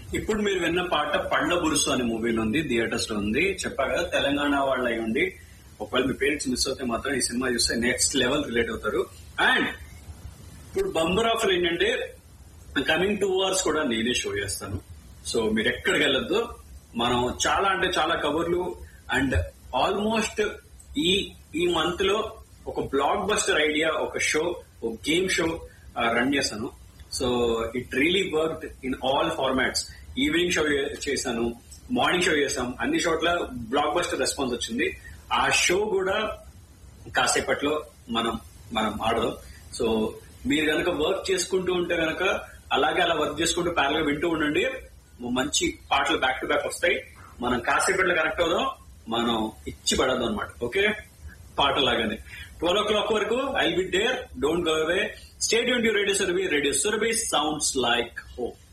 ఇప్పుడు మీరు విన్న పాట పండ్ల బురుసు అనే మూవీలో ఉంది థియేటర్స్ లో ఉంది చెప్పా కదా తెలంగాణ వాళ్ళు అయి ఉండి ఒకవేళ మీ పేరెంట్స్ మిస్ అవుతే మాత్రం ఈ సినిమా చూస్తే నెక్స్ట్ లెవెల్ రిలేట్ అవుతారు అండ్ ఇప్పుడు బంబర్ ఆఫర్ ఏంటంటే కమింగ్ టూ అవర్స్ కూడా నేనే షో చేస్తాను సో మీరు ఎక్కడికి వెళ్ళొద్దు మనం చాలా అంటే చాలా కవర్లు అండ్ ఆల్మోస్ట్ ఈ ఈ మంత్ లో ఒక బ్లాక్ బస్టర్ ఐడియా ఒక షో ఒక గేమ్ షో రన్ చేశాను so it really work in all formats evening show చేశాను మార్నింగ్ షో చేశాం అన్ని చోట్ల బ్లాక్ బస్టర్ రెస్పాన్స్ వచ్చింది ఆ షో కూడా కాసేపట్లో మనం మనం ఆడదాం సో మీరు కనుక వర్క్ చేసుకుంటూ ఉంటే కనుక అలాగే అలా వర్క్ చేసుకుంటూ ప్యారల్ వింటూ ఉండండి మంచి పాటలు బ్యాక్ టు బ్యాక్ వస్తాయి మనం కాసేపట్లో కనెక్ట్ అవుదాం మనం ఇచ్చి పడదాం అనమాట ఓకే పాటలాగానే ట్వెల్వ్ ఓ క్లాక్ వరకు I be dare don't go away stadium to radio Surabhi radio Surabhi sounds like hope